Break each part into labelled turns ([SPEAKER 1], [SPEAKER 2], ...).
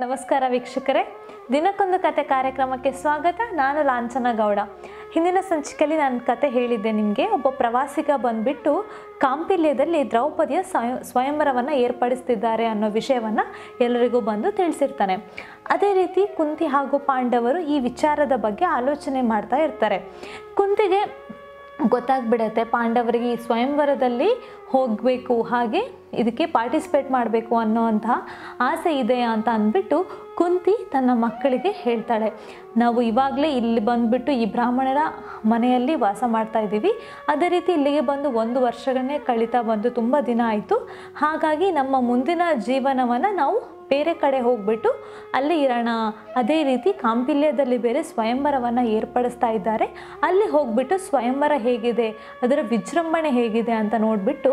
[SPEAKER 1] ನಮಸ್ಕಾರ ವೀಕ್ಷಕರೇ ದಿನಕ್ಕೊಂದು ಕತೆ ಕಾರ್ಯಕ್ರಮಕ್ಕೆ ಸ್ವಾಗತ ನಾನು ಲಾಂಛನ ಗೌಡ ಹಿಂದಿನ ಸಂಚಿಕೆಯಲ್ಲಿ ನಾನು ಕತೆ ಹೇಳಿದ್ದೆ ನಿಮಗೆ ಒಬ್ಬ ಪ್ರವಾಸಿಗ ಬಂದ್ಬಿಟ್ಟು ಕಾಂಪಿಲ್ಯದಲ್ಲಿ ದ್ರೌಪದಿಯ ಸ್ವಯಂ ಸ್ವಯಂವರವನ್ನು ಏರ್ಪಡಿಸ್ತಿದ್ದಾರೆ ಅನ್ನೋ ವಿಷಯವನ್ನು ಎಲ್ಲರಿಗೂ ಬಂದು ತಿಳಿಸಿರ್ತಾನೆ ಅದೇ ರೀತಿ ಕುಂತಿ ಹಾಗೂ ಪಾಂಡವರು ಈ ವಿಚಾರದ ಬಗ್ಗೆ ಆಲೋಚನೆ ಮಾಡ್ತಾ ಇರ್ತಾರೆ ಕುಂತಿಗೆ ಗೊತ್ತಾಗ್ಬಿಡತ್ತೆ ಪಾಂಡವರಿಗೆ ಈ ಸ್ವಯಂವರದಲ್ಲಿ ಹೋಗಬೇಕು ಹಾಗೆ ಇದಕ್ಕೆ ಪಾರ್ಟಿಸಿಪೇಟ್ ಮಾಡಬೇಕು ಅನ್ನೋವಂತಹ ಆಸೆ ಇದೆ ಅಂತ ಅಂದ್ಬಿಟ್ಟು ಕುಂತಿ ತನ್ನ ಮಕ್ಕಳಿಗೆ ಹೇಳ್ತಾಳೆ ನಾವು ಇವಾಗಲೇ ಇಲ್ಲಿ ಬಂದುಬಿಟ್ಟು ಈ ಬ್ರಾಹ್ಮಣರ ಮನೆಯಲ್ಲಿ ವಾಸ ಮಾಡ್ತಾ ಇದ್ದೀವಿ ಅದೇ ರೀತಿ ಇಲ್ಲಿಗೆ ಬಂದು ಒಂದು ವರ್ಷಗಳನ್ನೇ ಕಳೀತಾ ಬಂದು ತುಂಬ ದಿನ ಆಯಿತು ಹಾಗಾಗಿ ನಮ್ಮ ಮುಂದಿನ ಜೀವನವನ್ನು ನಾವು ಬೇರೆ ಕಡೆ ಹೋಗ್ಬಿಟ್ಟು ಅಲ್ಲಿ ಇರೋಣ ಅದೇ ರೀತಿ ಕಾಂಪಿಲ್ಯದಲ್ಲಿ ಬೇರೆ ಸ್ವಯಂವರವನ್ನು ಏರ್ಪಡಿಸ್ತಾ ಇದ್ದಾರೆ ಅಲ್ಲಿ ಹೋಗ್ಬಿಟ್ಟು ಸ್ವಯಂವರ ಹೇಗಿದೆ ಅದರ ವಿಜೃಂಭಣೆ ಹೇಗಿದೆ ಅಂತ ನೋಡಿಬಿಟ್ಟು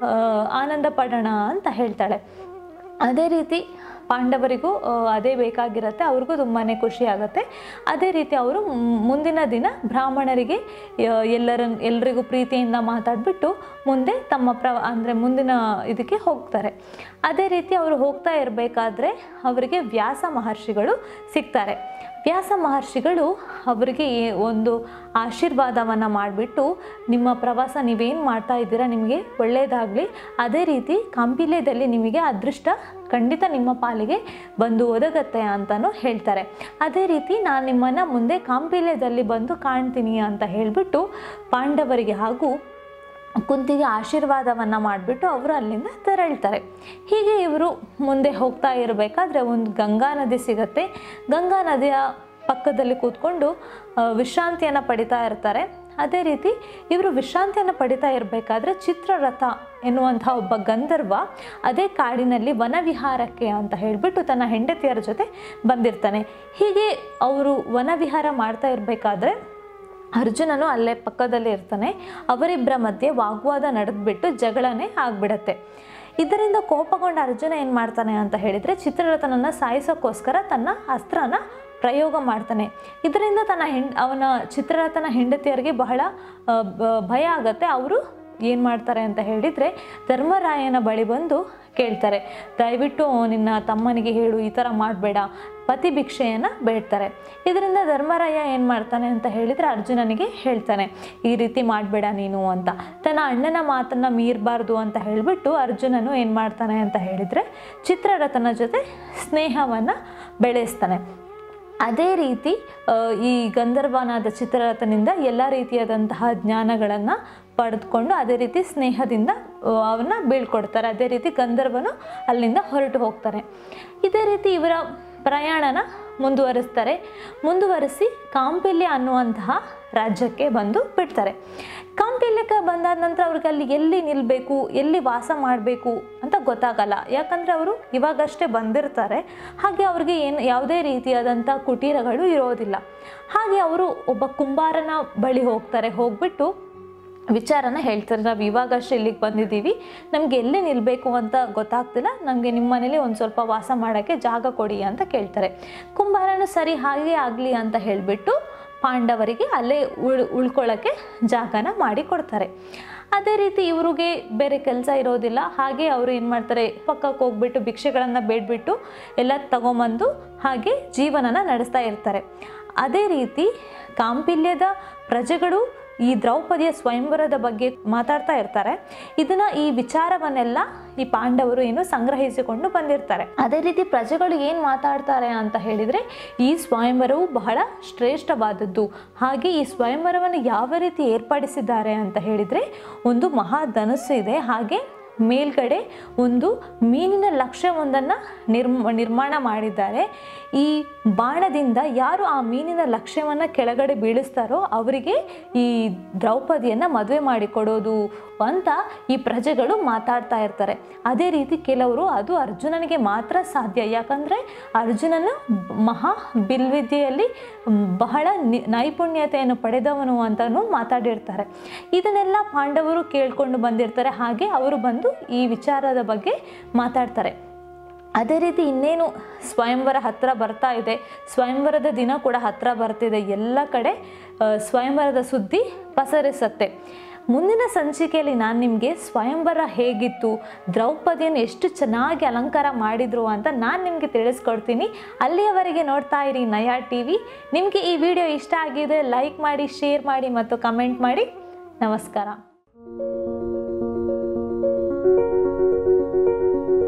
[SPEAKER 1] ಆನಂದ ಪಡೋಣ ಅಂತ ಹೇಳ್ತಾಳೆ ಅದೇ ರೀತಿ ಪಾಂಡವರಿಗೂ ಆ, ಅದೇ ಬೇಕಾಗಿರುತ್ತೆ ಅವ್ರಿಗೂ ತುಂಬಾ ಖುಷಿ ಆಗುತ್ತೆ ಅದೇ ರೀತಿ ಅವರು ಮ್- ಮುಂದಿನ ದಿನ ಬ್ರಾಹ್ಮಣರಿಗೆ ಆ, ಎಲ್ಲರ ಎಲ್ರಿಗೂ ಪ್ರೀತಿಯಿಂದ ಮಾತಾಡಿಬಿಟ್ಟು ಮುಂದೆ ತಮ್ಮ ಪ್ರ ಅಂದರೆ ಮುಂದಿನ ಇದಕ್ಕೆ ಹೋಗ್ತಾರೆ ಅದೇ ರೀತಿ ಅವರು ಹೋಗ್ತಾ ಇರಬೇಕಾದ್ರೆ ಅವರಿಗೆ ವ್ಯಾಸ ಮಹರ್ಷಿಗಳು ಸಿಗ್ತಾರೆ ವ್ಯಾಸ ಮಹರ್ಷಿಗಳು ಅವರಿಗೆ ಏ- ಒಂದು ಆಶೀರ್ವಾದವನ್ನು ಮಾಡಿಬಿಟ್ಟು ನಿಮ್ಮ ಪ್ರವಾಸ ನೀವೇನು ಮಾಡ್ತಾ ಇದ್ದೀರಾ ನಿಮಗೆ ಒಳ್ಳೆಯದಾಗಲಿ ಅದೇ ರೀತಿ ಕಾಂಪಿಲ್ಯದಲ್ಲಿ ನಿಮಗೆ ಅದೃಷ್ಟ ಖಂಡಿತ ನಿಮ್ಮ ಪಾಲಿಗೆ ಬಂದು ಒದಗತ್ತೆ ಅಂತಲೂ ಹೇಳ್ತಾರೆ ಅದೇ ರೀತಿ ನಾನು ನಿಮ್ಮನ್ನು ಮುಂದೆ ಕಾಂಪಿಲ್ಯದಲ್ಲಿ ಬಂದು ಕಾಣ್ತೀನಿ ಅಂತ ಹೇಳಿಬಿಟ್ಟು ಪಾಂಡವರಿಗೆ ಹಾಗೂ ಕುಂತಿಗೆ ಆಶೀರ್ವಾದವನ್ನು ಮಾಡಿಬಿಟ್ಟು ಅವರು ಅಲ್ಲಿಂದ ತೆರಳ್ತಾರೆ ಹೀಗೆ ಇವರು ಮುಂದೆ ಹೋಗ್ತಾ ಇರಬೇಕಾದ್ರೆ ಒಂದು ಗಂಗಾ ನದಿ ಸಿಗತ್ತೆ ಗಂಗಾ ನದಿಯ ಪಕ್ಕದಲ್ಲಿ ಕೂತ್ಕೊಂಡು ಆ, ವಿಶ್ರಾಂತಿಯನ್ನು ಪಡಿತಾ ಇರ್ತಾರೆ ಅದೇ ರೀತಿ ಇವರು ವಿಶ್ರಾಂತಿಯನ್ನು ಪಡಿತಾ ಇರಬೇಕಾದ್ರೆ ಚಿತ್ರರಥ ಎನ್ನುವಂಥ ಒಬ್ಬ ಗಂಧರ್ವ ಅದೇ ಕಾಡಿನಲ್ಲಿ ವನವಿಹಾರಕ್ಕೆ ಅಂತ ಹೇಳಿಬಿಟ್ಟು ತನ್ನ ಹೆಂಡತಿಯರ ಜೊತೆ ಬಂದಿರ್ತಾನೆ ಹೀಗೆ ಅವರು ವನವಿಹಾರ ಮಾಡ್ತಾ ಇರಬೇಕಾದ್ರೆ ಅರ್ಜುನನು ಅಲ್ಲೇ ಪಕ್ಕದಲ್ಲೇ ಇರ್ತಾನೆ ಅವರಿಬ್ಬರ ಮಧ್ಯೆ ವಾಗ್ವಾದ ನಡೆದ್ಬಿಟ್ಟು ಜಗಳನೇ ಆಗ್ಬಿಡತ್ತೆ ಇದರಿಂದ ಕೋಪಗೊಂಡ ಅರ್ಜುನ ಏನು ಮಾಡ್ತಾನೆ ಅಂತ ಹೇಳಿದರೆ ಚಿತ್ರರಥನನ್ನು ಸಾಯಿಸೋಕ್ಕೋಸ್ಕರ ತನ್ನ ಅಸ್ತ್ರನ ಪ್ರಯೋಗ ಮಾಡ್ತಾನೆ ಇದರಿಂದ ತನ್ನ ಹೆಂಡ್ ಅವನ ಚಿತ್ರರಥನ ಹೆಂಡತಿಯರಿಗೆ ಬಹಳ ಆ, ಬ- ಭಯ ಆಗತ್ತೆ ಅವರು ಏನು ಮಾಡ್ತಾರೆ ಅಂತ ಹೇಳಿದರೆ ಧರ್ಮರಾಯನ ಬಳಿ ಬಂದು ಕೇಳ್ತಾರೆ ದಯವಿಟ್ಟು ನಿನ್ನ ತಮ್ಮನಿಗೆ ಹೇಳು ಈ ಥರ ಮಾಡಬೇಡ ಪತಿ ಭಿಕ್ಷೆಯನ್ನು ಬೇಡ್ತಾರೆ ಇದರಿಂದ ಧರ್ಮರಾಯ ಏನು ಮಾಡ್ತಾನೆ ಅಂತ ಹೇಳಿದರೆ ಅರ್ಜುನನಿಗೆ ಹೇಳ್ತಾನೆ ಈ ರೀತಿ ಮಾಡಬೇಡ ನೀನು ಅಂತ ತನ್ನ ಅಣ್ಣನ ಮಾತನ್ನು ಮೀರಬಾರ್ದು ಅಂತ ಹೇಳಿಬಿಟ್ಟು ಅರ್ಜುನನು ಏನು ಮಾಡ್ತಾನೆ ಅಂತ ಹೇಳಿದರೆ ಚಿತ್ರರಥನ ಜೊತೆ ಸ್ನೇಹವನ್ನು ಬೆಳೆಸ್ತಾನೆ ಅದೇ ರೀತಿ ಆ, ಈ ಗಂಧರ್ವನಾದ ಚಿತ್ರರಥನಿಂದ ಎಲ್ಲ ರೀತಿಯಾದಂತಹ ಜ್ಞಾನಗಳನ್ನು ಪಡೆದುಕೊಂಡು ಅದೇ ರೀತಿ ಸ್ನೇಹದಿಂದ ಆ, ಅವನ್ನ ಬೀಳ್ಕೊಡ್ತಾರೆ ಅದೇ ರೀತಿ ಗಂಧರ್ವನು ಅಲ್ಲಿಂದ ಹೊರಟು ಹೋಗ್ತಾನೆ ಇದೇ ರೀತಿ ಇವರ ಪ್ರಯಾಣನ ಮುಂದುವರಿಸ್ತಾರೆ ಮುಂದುವರಿಸಿ ಕಾಂಪಿಲ್ಯ ಅನ್ನುವಂತಹ ರಾಜ್ಯಕ್ಕೆ ಬಂದು ಬಿಡ್ತಾರೆ ಕಾಂಪಿಲ್ಯಕ್ಕೆ ಬಂದಾದ ನಂತರ ಅವ್ರಿಗೆ ಅಲ್ಲಿ ಎಲ್ಲಿ ನಿಲ್ಲಬೇಕು ಎಲ್ಲಿ ವಾಸ ಮಾಡಬೇಕು ಅಂತ ಗೊತ್ತಾಗಲ್ಲ ಯಾಕಂದರೆ ಅವರು ಇವಾಗಷ್ಟೇ ಬಂದಿರ್ತಾರೆ ಹಾಗೆ ಅವ್ರಿಗೆ ಏನು ಯಾವುದೇ ರೀತಿಯಾದಂಥ ಕುಟೀರಗಳು ಇರೋದಿಲ್ಲ ಹಾಗೆ ಅವರು ಒಬ್ಬ ಕುಂಬಾರನ ಬಳಿ ಹೋಗ್ತಾರೆ ಹೋಗ್ಬಿಟ್ಟು ವಿಚಾರನ ಹೇಳ್ತಾರೆ ನಾವು ಇವಾಗಷ್ಟೇ ಇಲ್ಲಿಗೆ ಬಂದಿದ್ದೀವಿ ನಮಗೆ ಎಲ್ಲಿ ನಿಲ್ಲಬೇಕು ಅಂತ ಗೊತ್ತಾಗ್ತಿಲ್ಲ ನಮಗೆ ನಿಮ್ಮ ಮನೇಲಿ ಒಂದು ಸ್ವಲ್ಪ ವಾಸ ಮಾಡೋಕ್ಕೆ ಜಾಗ ಕೊಡಿ ಅಂತ ಕೇಳ್ತಾರೆ ಕುಂಬಾರನು ಸರಿ ಹಾಗೆ ಆಗಲಿ ಅಂತ ಹೇಳಿಬಿಟ್ಟು ಪಾಂಡವರಿಗೆ ಅಲ್ಲೇ ಉಳ್ ಉಳ್ಕೊಳ್ಳೋಕ್ಕೆ ಜಾಗನ ಮಾಡಿ ಕೊಡ್ತಾರೆ ಅದೇ ರೀತಿ ಇವ್ರಿಗೆ ಬೇರೆ ಕೆಲಸ ಇರೋದಿಲ್ಲ ಹಾಗೆ ಅವರು ಏನು ಮಾಡ್ತಾರೆ ಪಕ್ಕಕ್ಕೆ ಹೋಗ್ಬಿಟ್ಟು ಭಿಕ್ಷೆಗಳನ್ನು ಬೇಡ್ಬಿಟ್ಟು ಎಲ್ಲ ತಗೊಂಬಂದು ಹಾಗೆ ಜೀವನನ ನಡೆಸ್ತಾ ಇರ್ತಾರೆ ಅದೇ ರೀತಿ ಕಾಂಪಿಲ್ಯದ ಪ್ರಜೆಗಳು ಈ ದ್ರೌಪದಿಯ ಸ್ವಯಂವರದ ಬಗ್ಗೆ ಮಾತಾಡ್ತಾ ಇರ್ತಾರೆ ಇದನ್ನ ಈ ವಿಚಾರವನ್ನೆಲ್ಲ ಈ ಪಾಂಡವರು ಏನು ಸಂಗ್ರಹಿಸಿಕೊಂಡು ಬಂದಿರ್ತಾರೆ ಅದೇ ರೀತಿ ಪ್ರಜೆಗಳು ಏನು ಮಾತಾಡ್ತಾರೆ ಅಂತ ಹೇಳಿದರೆ ಈ ಸ್ವಯಂವರವು ಬಹಳ ಶ್ರೇಷ್ಠವಾದದ್ದು ಹಾಗೆ ಈ ಸ್ವಯಂವರವನ್ನು ಯಾವ ರೀತಿ ಏರ್ಪಡಿಸಿದ್ದಾರೆ ಅಂತ ಹೇಳಿದರೆ ಒಂದು ಮಹಾಧನಸ್ಸು ಇದೆ ಹಾಗೆ ಮೇಲ್ಗಡೆ ಒಂದು ಮೀನಿನ ಲಕ್ಷ್ಯವೊಂದನ್ನು ನಿರ್ಮ ನಿರ್ಮಾಣ ಮಾಡಿದ್ದಾರೆ ಈ ಬಾಣದಿಂದ ಯಾರು ಆ ಮೀನಿನ ಲಕ್ಷ್ಯವನ್ನು ಕೆಳಗಡೆ ಬೀಳಿಸ್ತಾರೋ ಅವರಿಗೆ ಈ ದ್ರೌಪದಿಯನ್ನು ಮದುವೆ ಮಾಡಿಕೊಡೋದು ಅಂತ ಈ ಪ್ರಜೆಗಳು ಮಾತಾಡ್ತಾ ಇರ್ತಾರೆ ಅದೇ ರೀತಿ ಕೆಲವರು ಅದು ಅರ್ಜುನನಿಗೆ ಮಾತ್ರ ಸಾಧ್ಯ ಯಾಕಂದರೆ ಅರ್ಜುನನು ಮಹಾ ಬಿಲ್ವಿದ್ಯೆಯಲ್ಲಿ ಬಹಳ ನಿ ನೈಪುಣ್ಯತೆಯನ್ನು ಪಡೆದವನು ಅಂತಲೂ ಮಾತಾಡಿರ್ತಾರೆ ಇದನ್ನೆಲ್ಲ ಪಾಂಡವರು ಕೇಳ್ಕೊಂಡು ಬಂದಿರ್ತಾರೆ ಹಾಗೆ ಅವರು ಬಂದು ಈ ವಿಚಾರದ ಬಗ್ಗೆ ಮಾತಾಡ್ತಾರೆ ಅದೇ ರೀತಿ ಇನ್ನೇನು ಸ್ವಯಂವರ ಹತ್ತಿರ ಬರ್ತಾ ಇದೆ ಸ್ವಯಂವರದ ದಿನ ಕೂಡ ಹತ್ತಿರ ಬರ್ತಿದೆ ಎಲ್ಲ ಕಡೆ ಆ, ಸ್ವಯಂವರದ ಸುದ್ದಿ ಪಸರಿಸತ್ತೆ ಮುಂದಿನ ಸಂಚಿಕೆಯಲ್ಲಿ ನಾನು ನಿಮಗೆ ಸ್ವಯಂವರ ಹೇಗಿತ್ತು ದ್ರೌಪದಿಯನ್ನು ಎಷ್ಟು ಚೆನ್ನಾಗಿ ಅಲಂಕಾರ ಮಾಡಿದ್ರು ಅಂತ ನಾನು ನಿಮಗೆ ತಿಳಿಸ್ಕೊಡ್ತೀನಿ ಅಲ್ಲಿಯವರೆಗೆ ನೋಡ್ತಾ ಇರಿ ನಯಾ ಟಿ ವಿ ನಿಮಗೆ ಈ ವಿಡಿಯೋ ಇಷ್ಟ ಆಗಿದೆ ಲೈಕ್ ಮಾಡಿ ಶೇರ್ ಮಾಡಿ ಮತ್ತು ಕಮೆಂಟ್ ಮಾಡಿ ನಮಸ್ಕಾರ